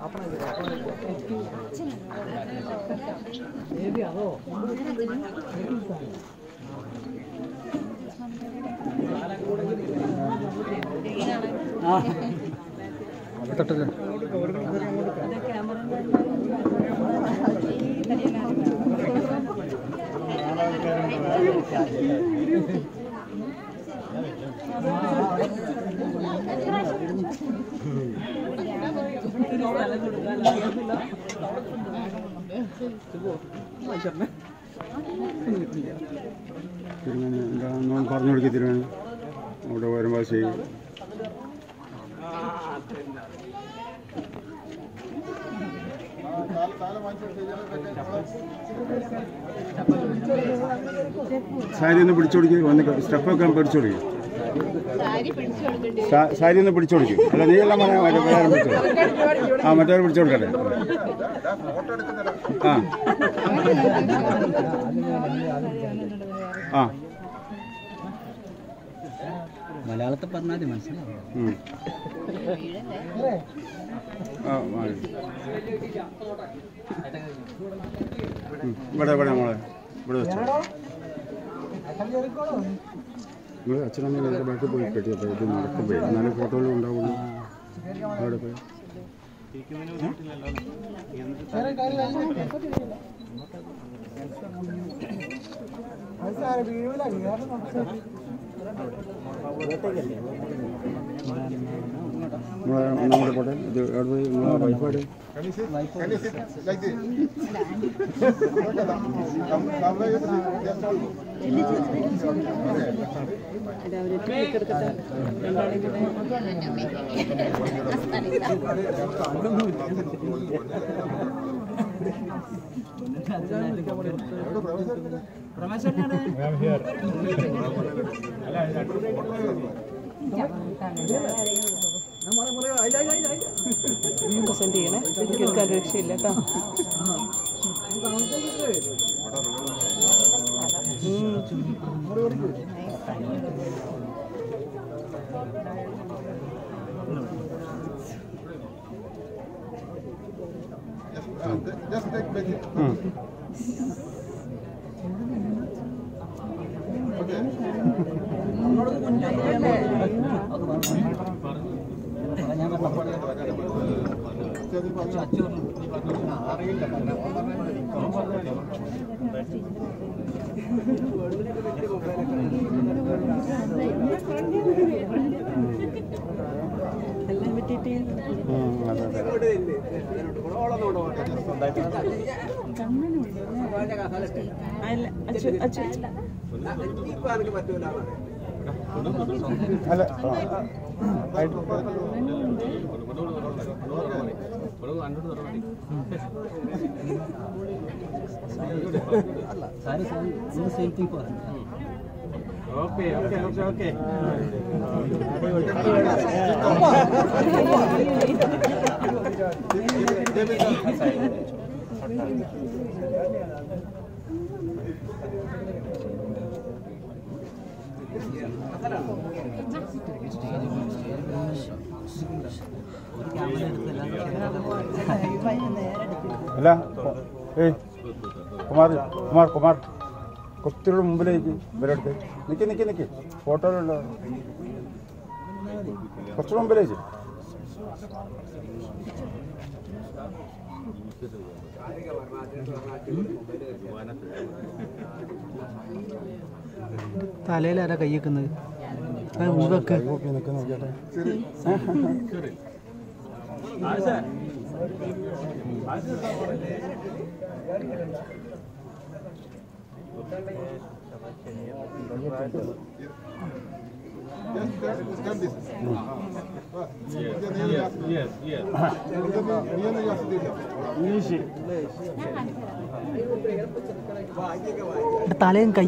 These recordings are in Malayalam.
തൊട്ടത് തിരുമേനി എന്താ ഒന്ന് പറഞ്ഞു കൊടുക്കി തിരുമേനി അവിടെ വരുമ്പോൾ ചെയ്യും സാരി ഒന്ന് പിടിച്ചു കൊടുക്കുക വന്ന് സ്റ്റെപ്പൊക്കെ പിടിച്ചു കൊടുക്കുക സാ- സാരി ഒന്ന് പിടിച്ചു കൊടുക്കും അല്ല നീ എല്ലാം പറയാം മറ്റേ വേറെ പിടിച്ചു കൊടുക്ക്. ആ മറ്റവർ പിടിച്ചു കൊടുക്കട്ടെ ആ ആ മലയാളത്തിൽ പറഞ്ഞാൽ മതി മനസ്സിലാവും ഉം. ആ മതി. ഉം. ഇവിടെ ഇവിടെ മോളെ ഇവിടെ വെച്ചോ നിങ്ങൾ അച്ഛനമ്മ നേരെ ബാക്കിൽ പോയി കെട്ടിയപ്പോൾ ഇത് നടക്കുമ്പോൾ എന്നാലും ഫോട്ടോയിലും ഉണ്ടാവുള്ളൂ അവിടെ പോയി നമ്മളെ നമ്മുടെ പോട്ടെ ഇത് എവിടെ പോയി നിങ്ങളെ വൈഫാട് പ്രസന്റ് ചെയ്യണേ കേൾക്കാൻ രക്ഷയില്ല കേട്ടോ എല്ലാം പറ്റിയിട്ട് അതെ അതെ അല്ല അച്ചു അച്ചു അല്ല ആ, ആ, ആയിട്ട് സാരി സാരി സെയിം തിങ് പറഞ്ഞു അല്ല ഏയ് കുമാർ കുമാർ കുമാർ കുറച്ചുകൂടെ മുമ്പിലേക്ക് ഇവരെടുത്ത് നിൽക്കി നിൽക്കി നിൽക്കി ഫോട്ടോയിലുണ്ടോ കുറച്ചുകൂടെ മുമ്പിലേക്ക് തലയിലാരാ കൈ വെക്കുന്നത് മുഖൊക്കെ കൈകൊക്കെ നിൽക്കുന്ന നോക്കിയാട്ടെ തലയും കൈ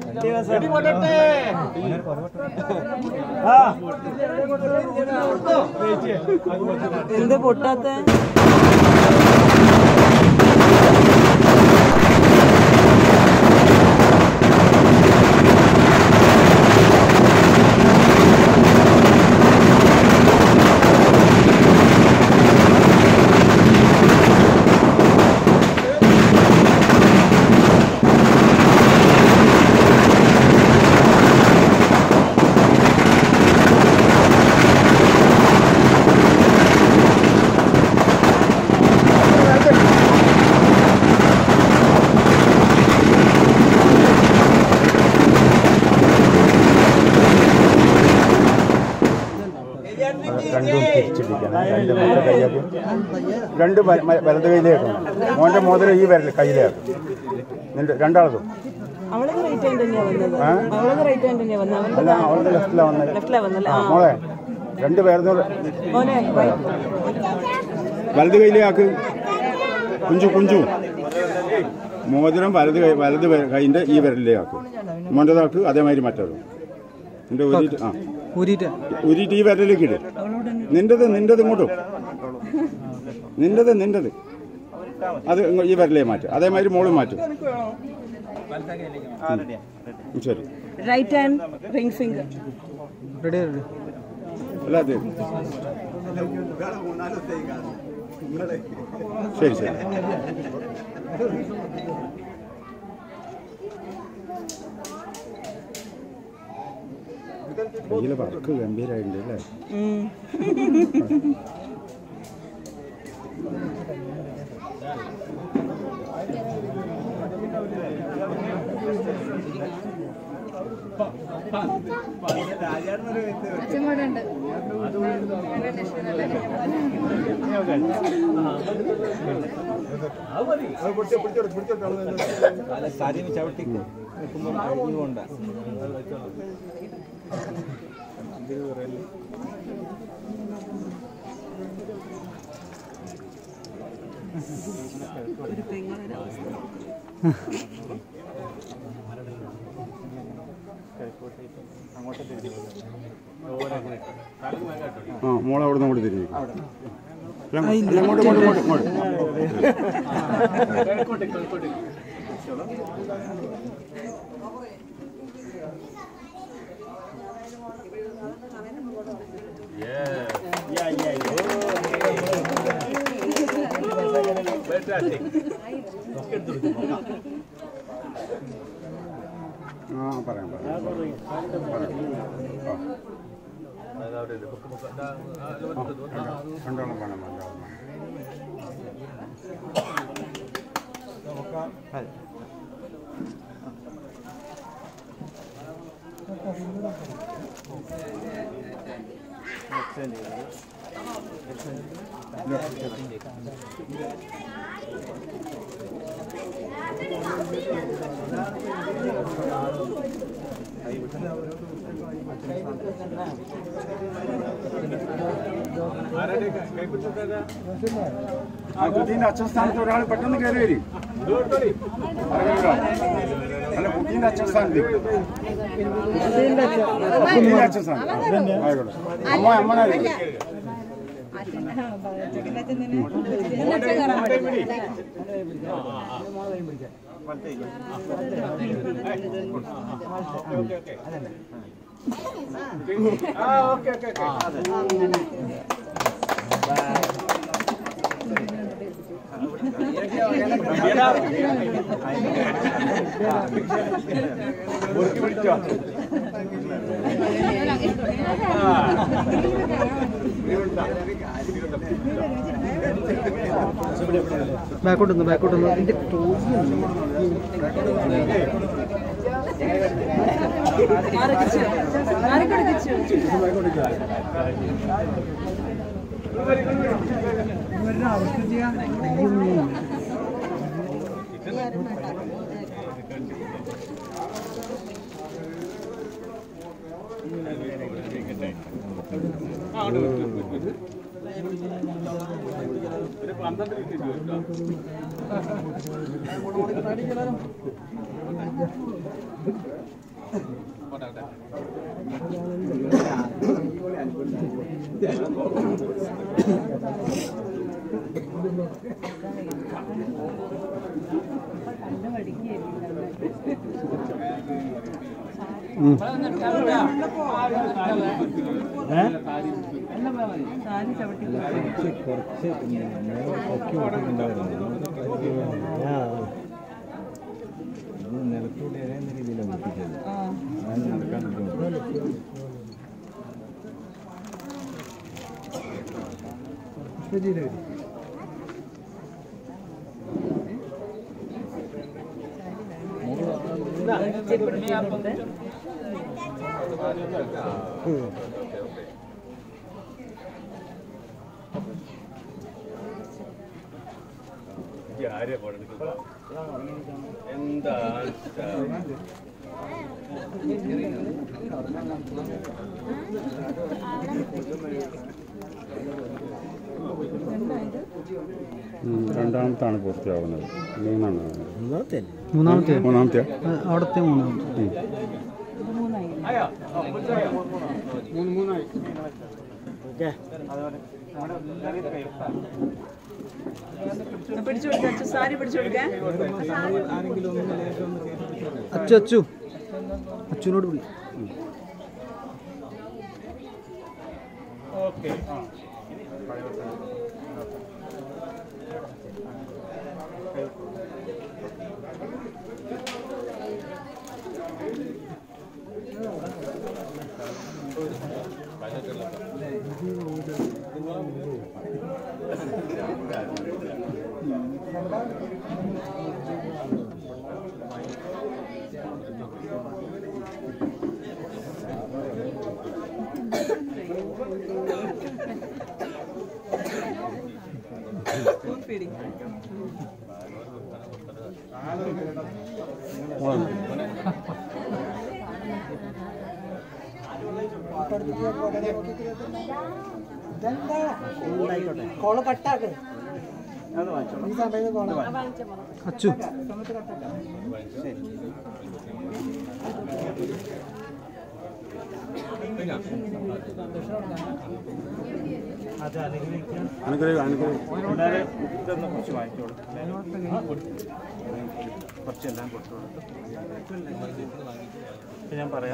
എന്താ പൊട്ടാത്ത രണ്ടും തിരിച്ചിട്ടിരിക്കണം അതിൻ്റെ മറ്റേ കൈയാക്കും രണ്ട് വ- മ- വലത് കയ്യിലേക്കും മോൻ്റെ മോതിരം ഈ വരൽ കയ്യിലേക്കും നിന്റെ രണ്ടാളതും അവളത് റൈറ്റ് ഹാൻഡ് തന്നെയാ വന്നത് ആ? അവളത് റൈറ്റ് ഹാൻഡ് തന്നെയാ വന്നത് അവളുടെ അല്ല അവളുടെ ലെഫ്റ്റിലാണ് വന്നത് ലെഫ്റ്റിലാ വന്നല്ലേ ആ ആ മോളെ രണ്ട് പേരുന്നോട് മോനെ വലത് കയ്യിലേക്ക് കുഞ്ചു കുഞ്ചു മോതിരം വലത് കൈ വലത് കൈൻ്റെ ഈ വിരലിലേക്ക് മോൻ്റെതാക്ക് അതേമാതിരി മറ്റേതും നിന്റെ ഊരിയിട്ട് ആ ഊരിയിട്ട് ഊരിയിട്ട് ഈ വിരലിലേക്ക് ഇട് നിന്റത് നിന്റത് ഇങ്ങോട്ടും നിന്റത് നിന്റത് അത് ഇങ്ങ് ഈ വിരലേ മാറ്റും അതേമാതിരി മോളും മാറ്റും ഉം, ശരി right hand ring finger ready ready അല്ല അത് ശരി ശരി കയ്യിലെ വർക്ക് ഗംഭീരമായിട്ടുണ്ട് അല്ലേ ആ മോളെ അവിടെ നിന്ന് കൂടി തിരിഞ്ഞു ഇങ്ങോട്ട് ഇങ്ങോട്ട് ഇങ്ങോട്ട് ഇങ്ങോട്ട് ആ പറയാം പറയാം രണ്ടാളും വേണം രണ്ടാളും വേണം ആ കുട്ടീൻ്റെ അച്ഛൻ സ്ഥാനത്ത് ഒരാൾ പെട്ടെന്ന് കയറി വരും അല്ല കുട്ടീൻ്റെ അച്ഛൻ സ്ഥാനത്ത് കുട്ടീൻ്റെ അച്ഛൻ സ്ഥാനത്ത് ആയിക്കോട്ടെ അമ്മ അമ്മനായിരിക്കും ബാക്കോട്ട് നിന്ന് ബാക്കോട്ട് നിന്ന് ഇതിന്റെ നിലത്തൂടെ ഏതെങ്കിലും രീതിയിലാണ് ഒപ്പിച്ചത് അത് നടക്കാൻ ബുദ്ധിമുട്ട് ഉം, രണ്ടാമത്താണ് പൂർത്തിയാവുന്നത് മൂന്നാണ് മൂന്നാമത്തെ മൂന്നാമത്തെ ആ, അവിടുത്തെ മൂന്നാമത്തെ പിടിച്ചു കൊടുക്കാൻ സാരി പിടിച്ചു കൊടുക്കാൻ അച്ചു അച്ചു അച്ചുവിനോട് വിളി ഫീഡിങ് അച്ചു അനുഗ്രഹം അനുഗ്രഹം ഞാൻ പറയാം